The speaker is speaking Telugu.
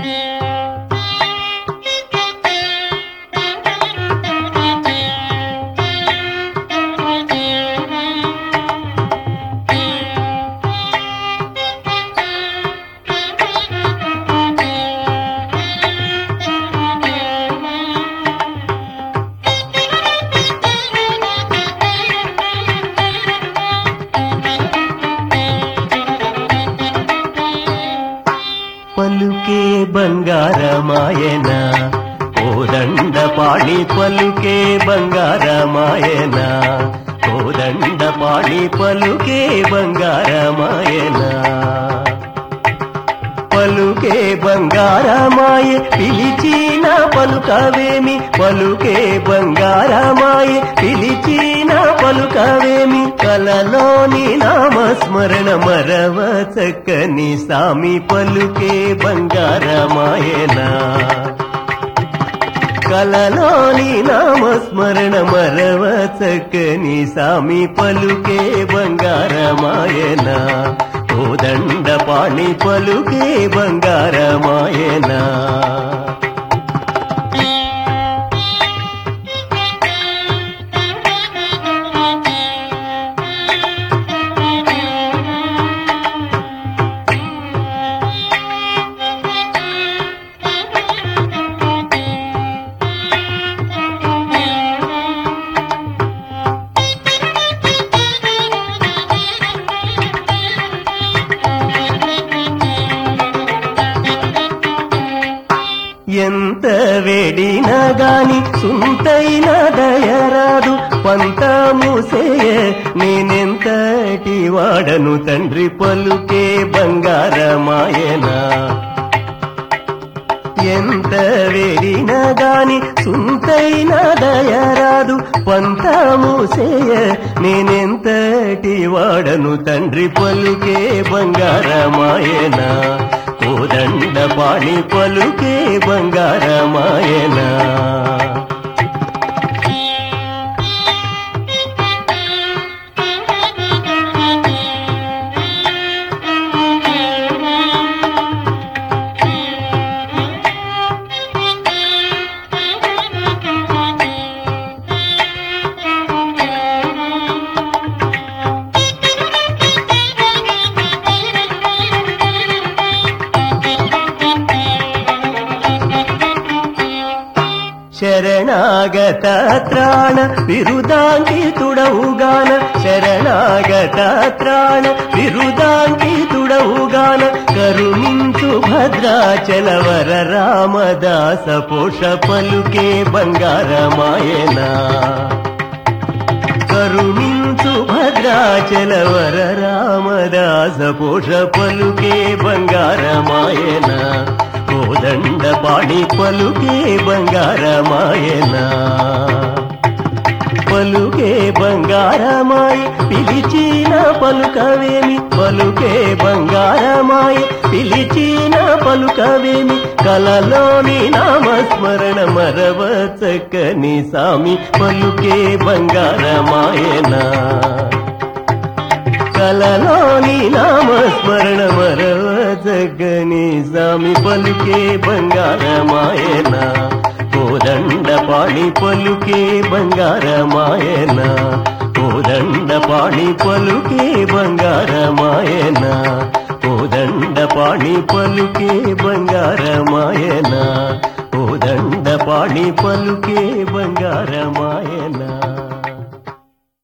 పలుకే బంగారమాయన కోదండ పాణి పలుకే బంగారమాయన కోదండ పాణి పలుకే బంగారమాయన పలుకే బంగారమాయ పిలిచిన పలుకవేమి పలుకే బంగారమాయ పిలిచిన పలుకవేమి కలలోని నామస్మరణ మరవ చక్కని సామి పలుకే బంగారమాయనా కలలోని నామస్మరణ మరవ చక్కని సామి పలుకే బంగారమాయన కోదండ పాణి పలుకే బంగారమాయన ఎంత వేడినా గాని సుంతైన దయరాదు పంతముసేయ నేనెంతటి వాడను తండ్రి పలుకే బంగారమాయనా ఎంత వేడినా గాని సుంతైన దయరాదు పంతముసేయ నేనెంతటి వాడను తండ్రి పలుకే బంగారమాయన కోదండ పాణి పలుకే బంగారమాయనా శరణాగత త్రాణ విరుదాంకితుడవుగాన శరణాగత త్రాణ విరుదాంకితుడవుగాన కరుణించు భద్రాచల వర రామదాస పోష పలుకే బంగారమాయనా కరుణించు భద్రాచల వర రామదాస పోష పలుకే బంగారమాయన కోదండ పాణి పలుకే బంగారమాయన పలుకే బంగారమాయి పిలిచిన పలుకవేమి పలుకే బంగారమాయి పిలిచిన పలుకవేమి కలలోని నామస్మరణ మరవ చక్కని సామి పలుకే బంగారమాయనా కలలోని నామస్మరణ మరవ జగని సామి పలుకే బంగారమాయన కోదండ పాణి పలుకే బంగారమాయన కోదండ పాణి పలుకే బంగారమాయన కోదండ పాణి పలుకే బంగారమాయన కోదండ పాణి పలుకే బంగారమాయన